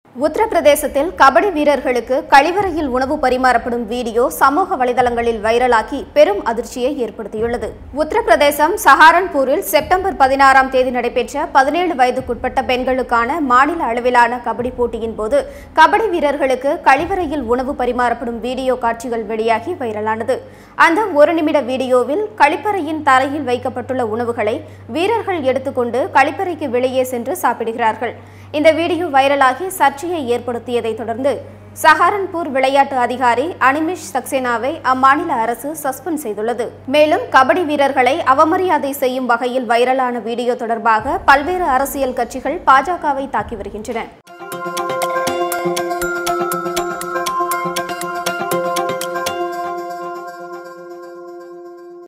உத்தரப்பிரதேசத்தில் கபடி வீரர்களுக்கு கழிவறையில் உணவு பரிமாறப்படும் வீடியோ சமூக வலைதளங்களில் வைரலாகி பெரும் அதிர்ச்சியை ஏற்படுத்தியுள்ளது உத்தரப்பிரதேசம் சஹாரன்பூரில் செப்டம்பர் பதினாறாம் தேதி நடைபெற்ற பதினேழு வயதுக்குட்பட்ட பெண்களுக்கான மாநில அளவிலான கபடி போட்டியின் போது கபடி வீரர்களுக்கு கழிவறையில் உணவு பரிமாறப்படும் வீடியோ காட்சிகள் வெளியாகி வைரலானது அந்த ஒரு நிமிட வீடியோவில் கழிப்பறையின் தரையில் வைக்கப்பட்டுள்ள உணவுகளை வீரர்கள் எடுத்துக்கொண்டு கழிப்பறைக்கு வெளியே சென்று சாப்பிடுகிறார்கள் இந்த வீடியோ வைரலாகி சர்ச்சையை ஏற்படுத்தியதை தொடர்ந்து சஹாரன்பூர் விளையாட்டு அதிகாரி அனிமிஷ் சக்சேனாவை அம்மாநில அரசு சஸ்பெண்ட் செய்துள்ளது மேலும் கபடி வீரர்களை அவமரியாதை செய்யும் வகையில் வைரலான வீடியோ தொடர்பாக பல்வேறு அரசியல் கட்சிகள் பாஜகவை தாக்கி வருகின்றன